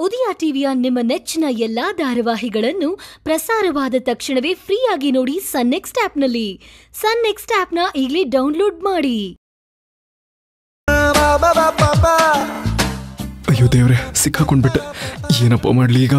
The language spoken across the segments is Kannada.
ಉದಯ ಟಿವಿಯ ನಿಮ್ಮ ನೆಚ್ಚಿನ ಎಲ್ಲಾ ಧಾರಾವಾಹಿಗಳನ್ನು ಪ್ರಸಾರವಾದ ತಕ್ಷಣವೇ ಫ್ರೀಯಾಗಿ ನೋಡಿ ಸನ್ ನೆಕ್ಸ್ಟ್ ಆಪ್ನಲ್ಲಿ ಸನ್ ನೆಕ್ಸ್ಟ್ ಆಪ್ನ ಈಗಲೇ ಡೌನ್ಲೋಡ್ ಮಾಡಿ ಅಯ್ಯೋ ದೇವ್ರೆ ಸಿಕ್ಕಾಕೊಂಡ್ಬಿಟ್ಟೆ ಏನಪ್ಪ ಮಾಡ್ಲಿ ಈಗ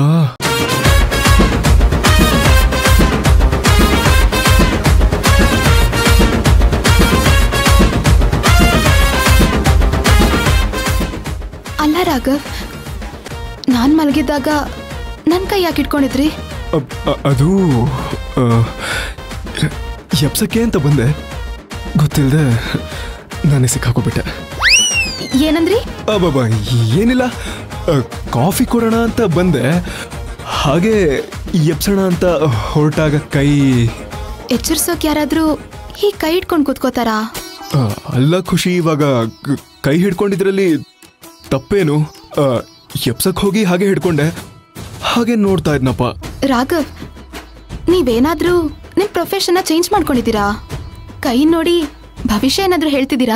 ಅಲ್ಲ ರಾಘವ್ ನಾನ್ ಮಲಗಿದ್ದಾಗ ನನ್ ಕೈ ಯಾಕೆ ಇಟ್ಕೊಂಡಿದ್ರಿ ಅಬ್- ಅ- ಅದು ಆ, ಎಪ್ಸಕ್ಕೆ ಅಂತ ಬಂದೆ ಗೊತ್ತಿಲ್ಲದೆ ನಾನೇ ಸಿಕ್ಕಾಕೊಂಡ್ಬಿಟ್ಟೆ ಏನಂದ್ರಿ ಅಬ್ಬಬ್ಬ ಏನಿಲ್ಲ ಆ, ಕಾಫಿ ಕೊಡೋಣ ಅಂತ ಬಂದೆ ಹಾಗೆ ಎಪ್ಸೋಣ ಅಂತ ಹೊರಟಾಗ ಕೈ ಎಚ್ಚರಿಸೋಕ್ ಯಾರಾದ್ರೂ ಹೀಗ್ ಕೈ ಇಟ್ಕೊಂಡ್ ಕೂತ್ಕೋತಾರಾ ಆ, ಅಲ್ಲ ಖುಷಿ ಇವಾಗ ಕ- ಕೈ ಹಿಡ್ಕೊಂಡಿದ್ರಲ್ಲಿ ತಪ್ಪೇನು ಆ, ಎಪ್ಸಕ್ ಹೋಗಿ ಹಾಗೆ ಹಿಡ್ಕೊಂಡೆ ಹಾಗೆ ನೋಡ್ತಾ ಇದ್ನಪ್ಪ ರಾಘವ್ ನೀವೇನಾದ್ರೂ ನಿಮ್ ಪ್ರೊಫೆಷನ್ನ ಚೇಂಜ್ ಮಾಡ್ಕೊಂಡಿದ್ದೀರಾ ಕೈ ನೋಡಿ ಭವಿಷ್ಯ ಏನಾದ್ರೂ ಹೇಳ್ತಿದ್ದೀರಾ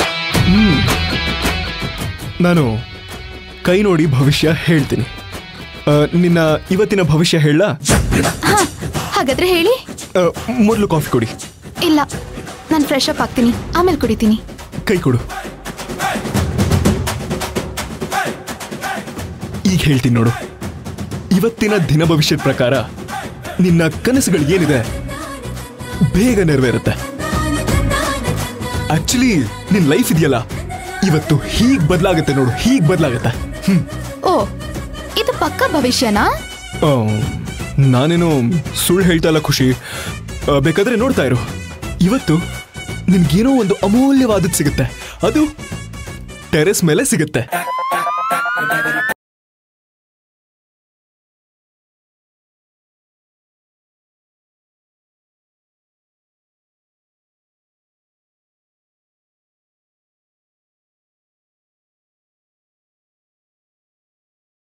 ನಾನು ಕೈ ನೋಡಿ ಭವಿಷ್ಯ ಹೇಳ್ತೀನಿ ಆ, ನಿನ್ನ ಇವತ್ತಿನ ಭವಿಷ್ಯ ಹೇಳ ಹಾ ಹಾಗಾದ್ರೆ ಹೇಳಿ ಮೊದಲು ಕಾಫಿ ಕೊಡಿ ಇಲ್ಲ ನಾನು ಫ್ರೆಶ್ ಅಪ್ ಆಗ್ತೀನಿ ಆಮೇಲೆ ಕುಡಿತೀನಿ ಕೈ ಕೊಡು ಈಗ ಹೇಳ್ತೀನಿ ನೋಡು ಇವತ್ತಿನ ದಿನ ಭವಿಷ್ಯದ ಪ್ರಕಾರ ನಿನ್ನ ಕನಸುಗಳು ಏನಿದೆ ಬೇಗ ನೆರವೇರುತ್ತೆ ಆಕ್ಚುಲಿ ನಿನ್ ಲೈಫ್ ಇದೆಯಲ್ಲ ಇವತ್ತು ಹೀಗ್ ಬದಲಾಗುತ್ತೆ ನೋಡು ಹೀಗ್ ಬದಲಾಗುತ್ತೆ ಹ್ಮ್ ಓ ಇದು ಪಕ್ಕ ಭವಿಷ್ಯನಾ ಆ, ನಾನೇನು ಸುಳ್ಳು ಹೇಳ್ತಾ ಇಲ್ಲ ಖುಷಿ ಆ, ಬೇಕಾದ್ರೆ ನೋಡ್ತಾ ಇರು ಇವತ್ತು ನಿನ್ಗೇನೋ ಒಂದು ಅಮೂಲ್ಯವಾದದ್ದು ಸಿಗುತ್ತೆ ಅದು ಟೆರೆಸ್ ಮೇಲೆ ಸಿಗುತ್ತೆ